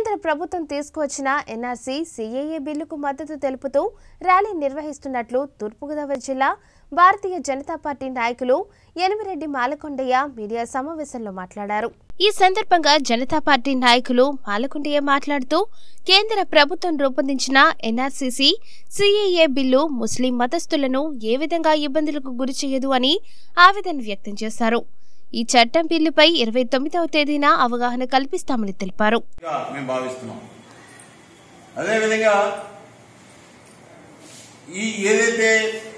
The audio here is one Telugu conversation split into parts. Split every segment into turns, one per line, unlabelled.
కేంద్ర ప్రభుత్వం తీసుకువచ్చిన ఎన్ఆర్సీ సీఏఏ బిల్లుకు మద్దతు తెలుపుతూ ర్యాలీ నిర్వహిస్తున్నట్లు తూర్పుగోదావరి జిల్లా భారతీయ జనతా పార్టీ నాయకులు యనమిరెడ్డి మాలకొండయ్య మీడియా సమావేశంలో మాట్లాడారు ఈ సందర్భంగా జనతా పార్టీ నాయకులు మాలకొండయ్య మాట్లాడుతూ కేంద్ర ప్రభుత్వం రూపొందించిన ఎన్ఆర్సీసీ సీఏఏ బిల్లు ముస్లిం మతస్థులను ఏ విధంగా ఇబ్బందులకు గురి చేయదు అని ఆవేదన వ్యక్తం చేశారు ఈ చట్టం బిల్లుపై ఇరవై తొమ్మిదవ తేదీన అవగాహన కల్పిస్తామని తెలిపారు
గా మేము భావిస్తున్నాం అదేవిధంగా ఈ ఏదైతే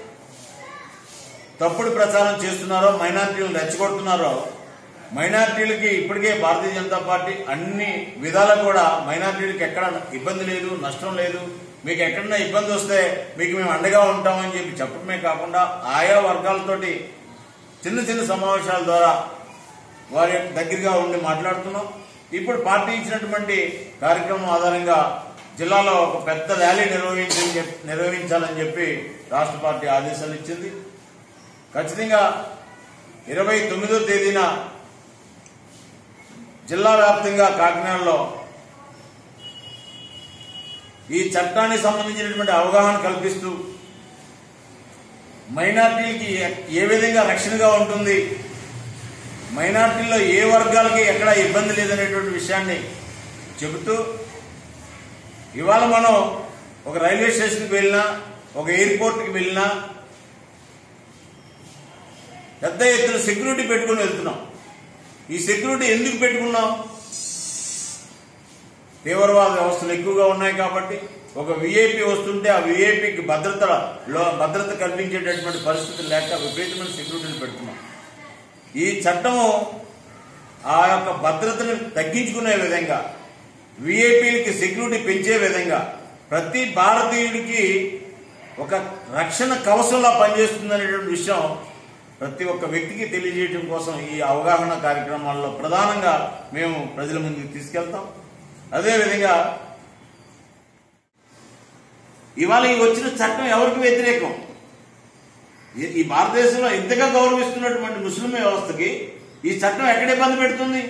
తప్పుడు ప్రచారం చేస్తున్నారో మైనార్టీలను రెచ్చగొడుతున్నారో మైనార్టీలకి ఇప్పటికే భారతీయ జనతా పార్టీ అన్ని విధాలా కూడా మైనార్టీలకి ఎక్కడ ఇబ్బంది లేదు నష్టం లేదు మీకు ఎక్కడన్నా ఇబ్బంది వస్తే మీకు మేము అండగా ఉంటామని చెప్పి చెప్పడమే కాకుండా ఆయా వర్గాలతోటి చిన్న చిన్న సమావేశాల ద్వారా వారి యొక్క దగ్గరగా ఉండి మాట్లాడుతున్నాం ఇప్పుడు పార్టీ ఇచ్చినటువంటి కార్యక్రమం ఆధారంగా జిల్లాలో ఒక పెద్ద ర్యాలీ నిర్వహించి నిర్వహించాలని చెప్పి రాష్ట్ర పార్టీ ఆదేశాలు ఇచ్చింది ఖచ్చితంగా ఇరవై తొమ్మిదో తేదీన జిల్లా వ్యాప్తంగా కాకినాడలో ఈ చట్టానికి సంబంధించినటువంటి అవగాహన కల్పిస్తూ మైనార్టీలకి ఏ- ఏ విధంగా రక్షణగా ఉంటుంది మైనార్టీల్లో ఏ వర్గాలకి ఎక్కడ ఇబ్బంది లేదనేటువంటి విషయాన్ని చెబుతూ ఇవాళ మనం ఒక రైల్వే స్టేషన్కి వెళ్ళినా ఒక ఎయిర్పోర్ట్కి వెళ్ళినా పెద్ద ఎత్తున సెక్యూరిటీ పెట్టుకుని వెళ్తున్నాం ఈ సెక్యూరిటీ ఎందుకు పెట్టుకున్నాం తీవ్రవాద వ్యవస్థలు ఎక్కువగా ఉన్నాయి కాబట్టి ఒక విఐపి వస్తుంటే ఆ విఐపికి భద్రత లో- భద్రత కల్పించేటటువంటి పరిస్థితులు లేక విపరీతమైన సెక్యూరిటీలు పెడుతున్నాం ఈ చట్టము ఆ యొక్క భద్రతను తగ్గించుకునే విధంగా విఐపీలకి సెక్యూరిటీ పెంచే విధంగా ప్రతి భారతీయుడికి ఒక రక్షణ కవచంలా పనిచేస్తుందనేటువంటి విషయం ప్రతి ఒక్క వ్యక్తికి తెలియజేయడం కోసం ఈ అవగాహన కార్యక్రమాల్లో ప్రధానంగా మేము ప్రజల ముందుకు తీసుకెళ్తాం అదేవిధంగా ఇవాళ ఈ వచ్చిన చట్టం ఎవరికి వ్యతిరేకం ఈ- ఈ భారతదేశంలో ఇంతగా గౌరవిస్తున్నటువంటి ముస్లిం వ్యవస్థకి ఈ చట్టం ఎక్కడ ఇబ్బంది పెడుతుంది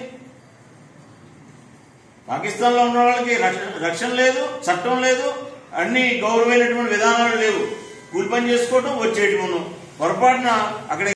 పాకిస్తాన్ లో ఉన్న వాళ్ళకి రక్ష- రక్షణ లేదు చట్టం లేదు అన్ని గౌరవమైనటువంటి విధానాలు లేవు కూలి పని చేసుకోవటం వచ్చేయటం పొరపాటున అక్కడ